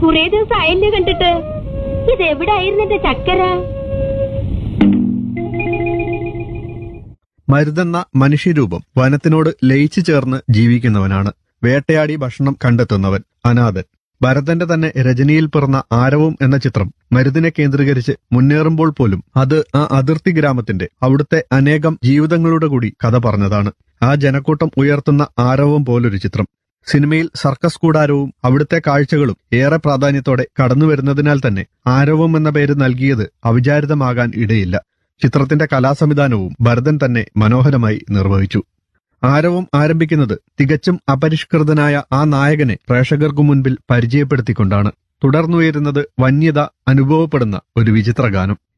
കുറെ ദിവസം ആയല്ലേ കണ്ടിട്ട് ഇത് എവിടായിരുന്നു എന്റെ ചക്കര മരുതെന്ന മനുഷ്യരൂപം വനത്തിനോട് ലയിച്ചു ചേർന്ന് ജീവിക്കുന്നവനാണ് വേട്ടയാടി ഭക്ഷണം കണ്ടെത്തുന്നവൻ അനാഥൻ ഭരതന്റെ തന്നെ രചനയിൽ പിറന്ന ആരവം എന്ന ചിത്രം മരുതിനെ കേന്ദ്രീകരിച്ച് മുന്നേറുമ്പോൾ പോലും അത് ആ അതിർത്തി ഗ്രാമത്തിന്റെ അവിടുത്തെ അനേകം ജീവിതങ്ങളുടെ കൂടി കഥ പറഞ്ഞതാണ് ആ ജനക്കൂട്ടം ഉയർത്തുന്ന ആരവം പോലൊരു ചിത്രം സിനിമയിൽ സർക്കസ് കൂടാരവും അവിടുത്തെ കാഴ്ചകളും ഏറെ പ്രാധാന്യത്തോടെ കടന്നു വരുന്നതിനാൽ തന്നെ ആരവം എന്ന പേര് നൽകിയത് അവിചാരിതമാകാൻ ഇടയില്ല ചിത്രത്തിന്റെ കലാസംവിധാനവും ഭരതൻ തന്നെ മനോഹരമായി നിർവഹിച്ചു ആരവം ആരംഭിക്കുന്നത് തികച്ചും അപരിഷ്കൃതനായ ആ നായകനെ പ്രേക്ഷകർക്കു മുൻപിൽ പരിചയപ്പെടുത്തിക്കൊണ്ടാണ് തുടർന്നുയരുന്നത് വന്യത അനുഭവപ്പെടുന്ന ഒരു വിചിത്ര ഗാനം